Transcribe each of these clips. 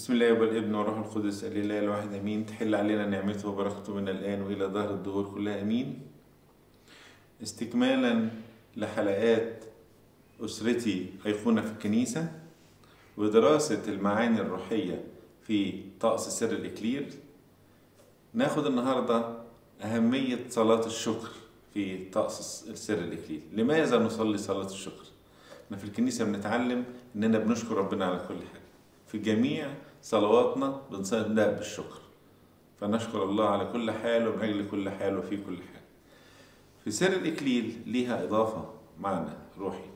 بسم الله والابن والروح القدس الاله الواحد امين تحل علينا نعمته وبركته من الان والى دهر الدهور كلها امين استكمالا لحلقات اسرتي ايقونه في الكنيسه ودراسه المعاني الروحيه في طقس سر الاكليل ناخد النهارده اهميه صلاه الشكر في طقس سر الاكليل لماذا نصلي صلاه الشكر احنا في الكنيسه بنتعلم اننا بنشكر ربنا على كل حاجه في جميع صلواتنا بنبدأ بالشكر فنشكر الله على كل حال ومن أجل كل حال وفي كل حال في سر الإكليل ليها إضافة معنى روحي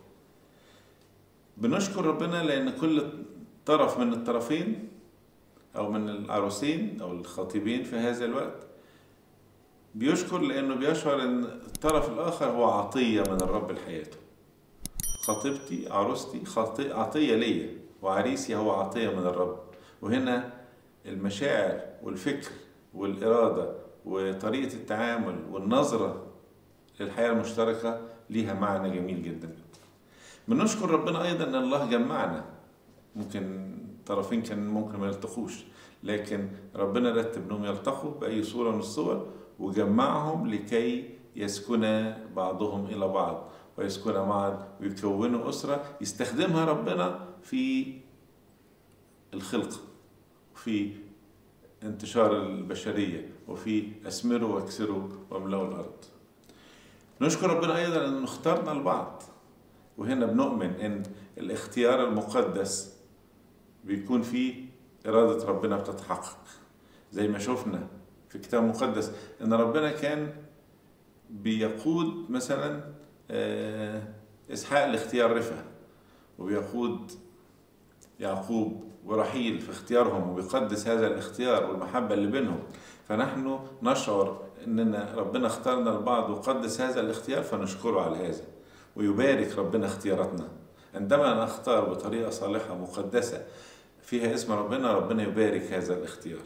بنشكر ربنا لأن كل طرف من الطرفين أو من العروسين أو الخطيبين في هذا الوقت بيشكر لأنه بيشعر أن الطرف الآخر هو عطية من الرب لحياته خطيبتي عروستي خطي... عطية ليا وعريسي هو عطية من الرب وهنا المشاعر والفكر والإرادة وطريقة التعامل والنظرة للحياة المشتركة ليها معنى جميل جدا بنشكر ربنا أيضا أن الله جمعنا ممكن طرفين كان ممكن ما يلتقوش لكن ربنا رتب انهم يلتقوا بأي صورة من الصور وجمعهم لكي يسكن بعضهم إلى بعض ويسكن معا ويكونوا أسرة يستخدمها ربنا في الخلقة وفي انتشار البشرية وفي أثمروا واكسروا واملأوا الأرض نشكر ربنا أيضا أنه اختارنا البعض وهنا بنؤمن أن الاختيار المقدس بيكون فيه إرادة ربنا بتتحقق زي ما شفنا في كتاب مقدس أن ربنا كان بيقود مثلا إسحاق لاختيار رفعه وبيقود يعقوب ورحيل في اختيارهم وبيقدس هذا الاختيار والمحبة اللي بينهم فنحن نشعر اننا ربنا اختارنا البعض وقدس هذا الاختيار فنشكره على هذا ويبارك ربنا اختياراتنا عندما نختار بطريقة صالحة مقدسة فيها اسم ربنا ربنا يبارك هذا الاختيار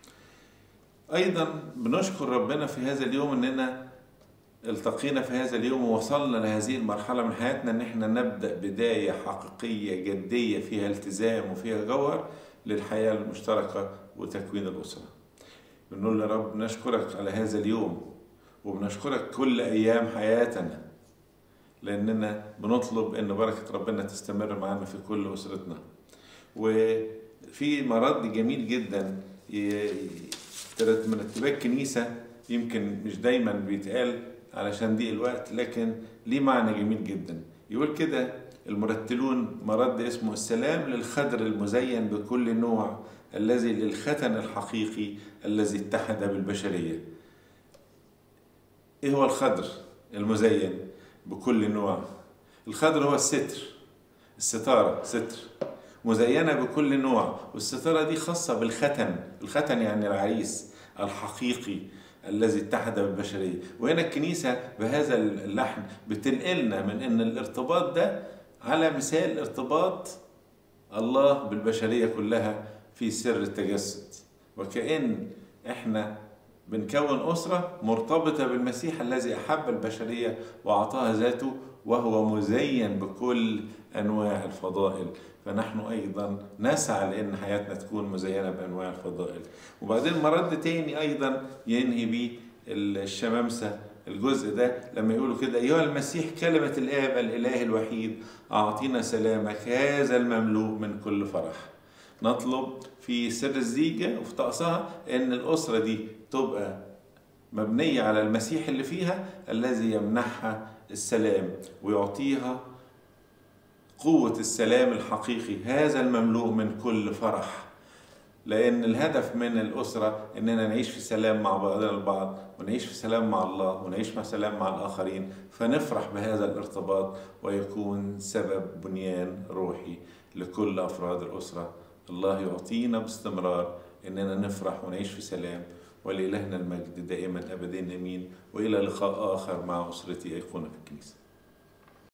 ايضا بنشكر ربنا في هذا اليوم اننا التقينا في هذا اليوم ووصلنا لهذه المرحلة من حياتنا ان احنا نبدأ بداية حقيقية جدية فيها التزام وفيها جوهر للحياة المشتركة وتكوين الأسرة. بنقول يا رب نشكرك على هذا اليوم وبنشكرك كل أيام حياتنا لأننا بنطلب إن بركة ربنا تستمر معانا في كل أسرتنا. وفي مرض جميل جدا مرتبات كنيسة يمكن مش دايما بيتقال علشان دي الوقت لكن ليه معنى جميل جدا يقول كده المرتلون مرد اسمه السلام للخدر المزين بكل نوع الذي للختن الحقيقي الذي اتحد بالبشرية ايه هو الخدر المزين بكل نوع الخدر هو الستر الستارة ستر مزينة بكل نوع والستارة دي خاصة بالختن الختن يعني العريس الحقيقي الذي اتحد بالبشرية وهنا الكنيسة بهذا اللحن بتنقلنا من ان الارتباط ده على مثال ارتباط الله بالبشرية كلها في سر التجسد وكأن احنا بنكون أسرة مرتبطة بالمسيح الذي أحب البشرية وأعطاها ذاته وهو مزين بكل أنواع الفضائل فنحن أيضا نسعى لأن حياتنا تكون مزينة بأنواع الفضائل وبعدين مرد تاني أيضا ينهي بيه الشمامسة الجزء ده لما يقولوا كده أيها المسيح كلمة الآب الإله الوحيد أعطينا سلامك هذا المملوء من كل فرح نطلب في سر الزيجة وفي طقسها أن الأسرة دي تبقى مبنية على المسيح اللي فيها الذي يمنحها السلام ويعطيها قوة السلام الحقيقي هذا المملوء من كل فرح لأن الهدف من الأسرة إننا نعيش في سلام مع بعضنا البعض ونعيش في سلام مع الله ونعيش في سلام مع الآخرين فنفرح بهذا الارتباط ويكون سبب بنيان روحي لكل أفراد الأسرة الله يعطينا باستمرار إننا نفرح ونعيش في سلام ولإلهنا المجد دائما أبدا أمين وإلى لقاء آخر مع أسرتي أيقونة في الكنيسة